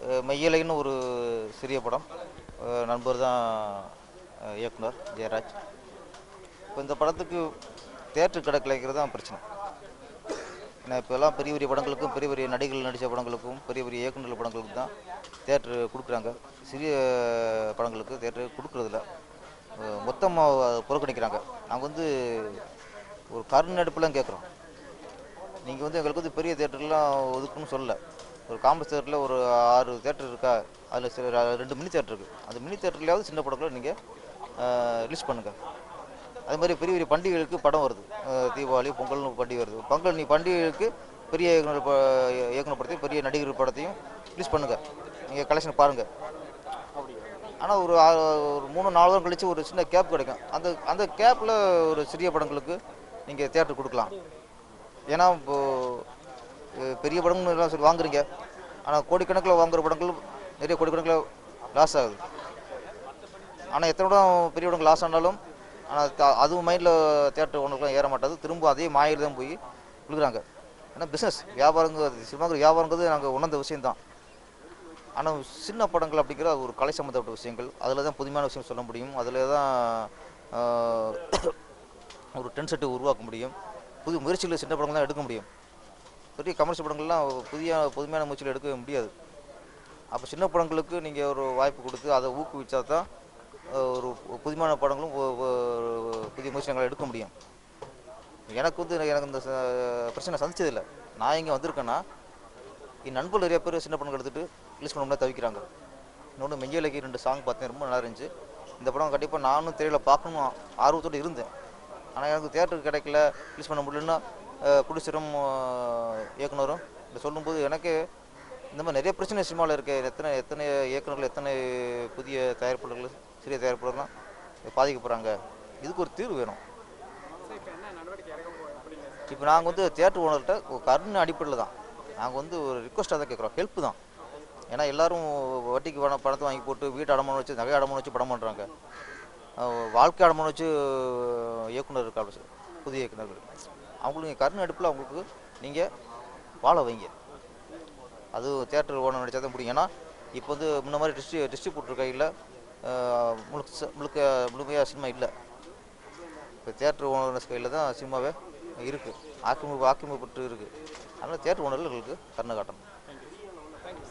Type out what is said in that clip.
அஹ் மெய்யலைன்னு ஒரு சிறிய படம் அஹ் நண்பர் தான் அஹ் இயக்குனர் ஜெயராஜ் இப்போ இந்த படத்துக்கு தேட்டர் கிடைக்கலைங்கிறது தான் பிரச்சனை ஏன்னா இப்போல்லாம் பெரிய பெரிய படங்களுக்கும் பெரிய பெரிய நடிகர்கள் நடித்த படங்களுக்கும் பெரிய பெரிய இயக்குநர்கள் படங்களுக்கும் தான் தேட்ரு கொடுக்குறாங்க சிறிய படங்களுக்கு தேட்ரு கொடுக்குறதில்ல மொத்தமாக புறக்கணிக்கிறாங்க நாங்கள் வந்து ஒரு கருநடுப்புலாம் கேட்குறோம் நீங்கள் வந்து எங்களுக்கு வந்து பெரிய தேட்டர்லாம் ஒதுக்குன்னு சொல்லல ஒரு காம்பஸ் தேட்டரில் ஒரு ஆறு தேட்டர் இருக்கா அதில் சில ர- ரெண்டு மினி தேட்டர் இருக்குது அந்த மினி தேட்டர்லையாவது சின்ன படங்களை நீங்கள் ரிலீஸ் பண்ணுங்கள் அது மாதிரி பெரிய பெரிய பண்டிகைகளுக்கு படம் வருது அஹ் தீபாவளி பொங்கல்னு பண்டிகை வருது பொங்கல் நீ பண்டிகைகளுக்கு பெரிய இயக்குனர் ப இயக்குனர் படத்தையும் பெரிய நடிகர் படத்தையும் ரிலீஸ் பண்ணுங்கள் நீங்கள் கலெக்ஷன் பாருங்கள் ஆனால் ஒரு ஆ- ஒரு மூணு நாலு வாரம் கழிச்சு ஒரு சின்ன கேப் கிடைக்கும் அந்த அந்த கேப்பில் ஒரு சிறிய படங்களுக்கு நீங்கள் தேட்டர் கொடுக்கலாம் ஏன்னா இப்போது பெரிய படம்னு எல்லாம் சொல்லி வாங்குறீங்க ஆனால் கோடிக்கணக்கில் வாங்குற படங்கள் நிறைய கோடிக்கணக்கில் லாஸ் ஆகுது ஆனால் எத்தனை படம் பெரிய படங்கள் லாஸ் ஆனாலும் ஆனால் த- அதுவும் மைண்டில் தேட்டர் ஒன்றுக்குலாம் ஏற மாட்டாது திரும்ப அதே மாயில் தான் போய் விழுகிறாங்க ஏன்னா பிஸ்னஸ் வியாபாரங்கிறது சினிமாங்கிற வியாபாரங்கிறது நாங்கள் உணர்ந்த விஷயம்தான் ஆனால் சின்ன படங்கள் அப்படிங்கிற அது ஒரு கலை சம்மந்தப்பட்ட விஷயங்கள் அதில் தான் புதுமையான விஷயம் சொல்ல முடியும் அதில் தான் ஆஹ், ஒரு டென் செட்டை உருவாக்க முடியும் புது முயற்சிகளை சின்ன படங்கள் தான் எடுக்க முடியும் பெரிய கமர்ஷியல் படங்கள்லாம் புதிய புதுமையான முயற்சிகள் எடுக்க முடியாது அப்போ சின்ன படங்களுக்கு நீங்கள் ஒரு வாய்ப்பு கொடுத்து அதை ஊக்குவிச்சா தான் ஆஹ், ஒரு புதுமையான படங்களும் ஒ- ஒ- புதிய முயற்சிகளை எடுக்க முடியும் எனக்கு வந்து எனக்கு இந்த ச- பிரச்சனை சந்திச்சதில்லை நான் இங்கே வந்திருக்கேன்னா என் நண்பர்கள் நிறைய பேர் சின்ன படங்கள் எடுத்துகிட்டு ரிலீஸ் பண்ண முடியாது தவிக்கிறாங்க இன்னொன்று மெய்யலைக்கு ரெண்டு சாங் பார்த்தேன் ரொம்ப நல்லா இருந்துச்சு இந்த படம் கண்டிப்பாக நானும் திரையில் பார்க்கணும் ஆர்வத்தோடு இருந்தேன் ஆனால் எனக்கு தேட்டருக்கு கிடைக்கல ரிலீஸ் பண்ண முடியலன்னா ப்ரொடியூசரும் இயக்குனரும் இதை சொல்லும்போது எனக்கு இந்த மாதிரி நிறைய பிரச்சனை சினிமாவில் இருக்கு எத்தனை எத்தனை இயக்குனர்கள் எத்தனை புதிய தயாரிப்பாளர்கள் சிறிய தயாரிப்பாளர்லாம் பாதிக்கப்படுறாங்க இதுக்கு ஒரு தீர்வு வேணும் இப்போ நாங்கள் வந்து தியேட்டர் ஓனர்கிட்ட கருணை அடிப்படையில் தான் நாங்கள் வந்து ஒரு ரிக்வஸ்ட்டாக தான் கேட்குறோம் ஹெல்ப் தான் ஏன்னா எல்லாரும் வட்டிக்கு பணம் பணத்தை வாங்கி போட்டு வீட்டு அடமானம் வச்சு நகை அடமானம் வச்சு படம் பண்ணுறாங்க வாழ்க்கை அடமானம் வச்சு இயக்குனர் இருக்காங்க புதிய இயக்குனர்கள் அவங்களுக்கு நீங்கள் கருணை அடுப்பில் அவங்களுக்கு நீங்கள் வாழ வைங்க அது தேட்டர் ஓனர் நடிச்சா தான் முடியும் ஏன்னா இப்போ வந்து முன்ன மாதிரி டிஸ்ட்ரி டிஸ்ட்ரிபியூட்டர் கையில் முழுக்க முழுக்க முழுமையாக சினிமா இல்லை இப்போ தேட்டர் ஓனர்ஸ் கையில் தான் சினிமாவே இருக்குது ஆக்கிரமிப்பு ஆக்கிரமிப்பட்டு இருக்குது அதனால் தேட்டர் ஓனர்களுக்கு கருணை காட்டணும்